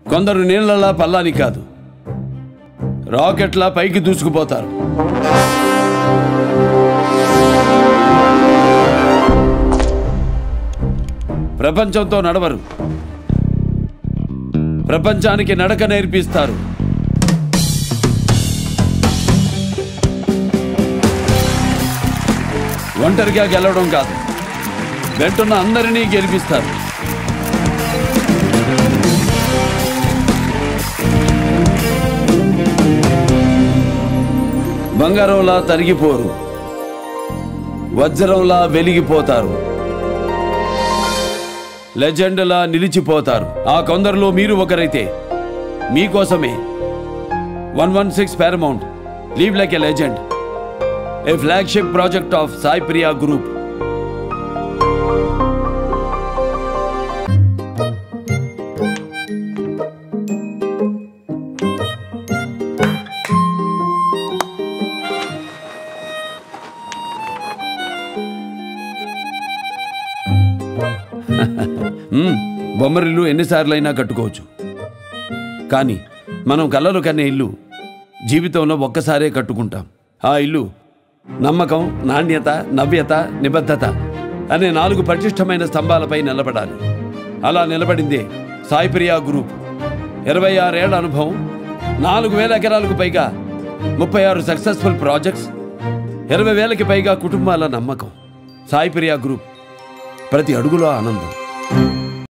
కొందరు నీళ్ళలా పల్లాని కాదు రాకెట్లా పైకి దూసుకుపోతారు ప్రపంచంతో నడవరు ప్రపంచానికి నడక నేర్పిస్తారు ఒంటరిగా గెలవడం కాదు వెంటున్న అందరినీ గెలిపిస్తారు బంగారంలా తరిగిపోరు వజ్రంలా వెలిగిపోతారు లెజెండ్లా నిలిచిపోతారు ఆ కొందరిలో మీరు ఒకరైతే మీకోసమే one one six Paramount live like a legend a flagship project of Sai Priya group మ్మ్, బొమ్మరిల్లు ఎన్నిసార్లైనా కట్టుకోవచ్చు కానీ మనం కలలు కనే ఇల్లు జీవితంలో ఒక్కసారే కట్టుకుంటాం ఆ ఇల్లు నమ్మకం నాణ్యత నవ్యత నిబద్ధత అనే నాలుగు పటిష్టమైన స్తంభాలపై నిలబడాలి అలా నిలబడిందే సాయిప్రియా గ్రూప్ ఇరవై ఆరేళ్ల అనుభవం నాలుగు వేల ఎకరాలకు పైగా ముప్పై ఆరు సక్సెస్ఫుల్ ప్రాజెక్ట్స్ ఇరవై వేలకి పైగా కుటుంబాల నమ్మకం సాయిప్రియా గ్రూప్ ప్రతి అడుగులో ఆనందం